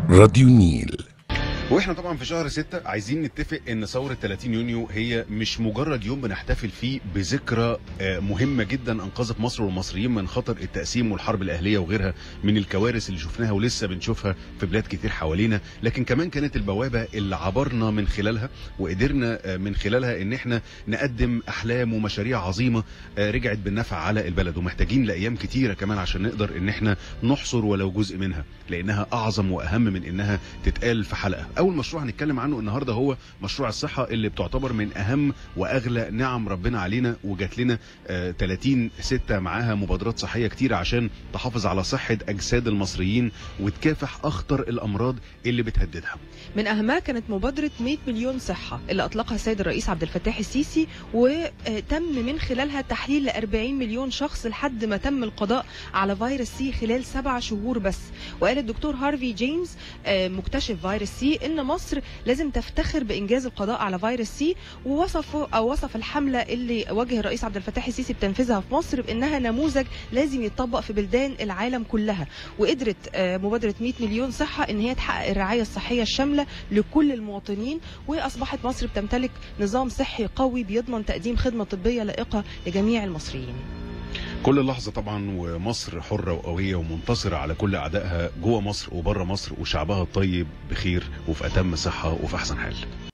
راديو نيل واحنا طبعا في شهر 6 عايزين نتفق ان ثوره 30 يونيو هي مش مجرد يوم بنحتفل فيه بذكرى آه، مهمه جدا انقذت مصر والمصريين من خطر التقسيم والحرب الاهليه وغيرها من الكوارث اللي شفناها ولسه بنشوفها في بلاد كتير حوالينا لكن كمان كانت البوابه اللي عبرنا من خلالها وقدرنا آه، من خلالها ان احنا نقدم احلام ومشاريع عظيمه آه، رجعت بالنفع على البلد ومحتاجين لايام كتيره كمان عشان نقدر ان احنا نحصر ولو جزء منها لانها اعظم واهم من انها تتقال في حلقه اول مشروع هنتكلم عنه النهارده هو مشروع الصحه اللي بتعتبر من اهم واغلى نعم ربنا علينا وجات لنا آه، 30 6 معاها مبادرات صحيه كتيره عشان تحافظ على صحه اجساد المصريين وتكافح اخطر الامراض اللي بتهددها من أهمها كانت مبادرة 100 مليون صحة اللي أطلقها السيد الرئيس عبد الفتاح السيسي وتم من خلالها تحليل ل 40 مليون شخص لحد ما تم القضاء على فيروس سي خلال سبع شهور بس وقال الدكتور هارفي جيمس آه، مكتشف فيروس سي إن مصر لازم تفتخر بإنجاز القضاء على فيروس سي ووصف أو وصف الحملة اللي وجه الرئيس عبد الفتاح السيسي بتنفيذها في مصر بأنها نموذج لازم يتطبق في بلدان العالم كلها وقدرت آه، مبادرة 100 مليون صحة إن هي تحقق الرعاية الصحية الشاملة لكل المواطنين وأصبحت مصر بتمتلك نظام صحي قوي بيضمن تقديم خدمة طبية لائقة لجميع المصريين كل لحظه طبعا ومصر حره وقويه ومنتصره على كل اعدائها جوه مصر وبره مصر وشعبها الطيب بخير وفي اتم صحه وفي احسن حال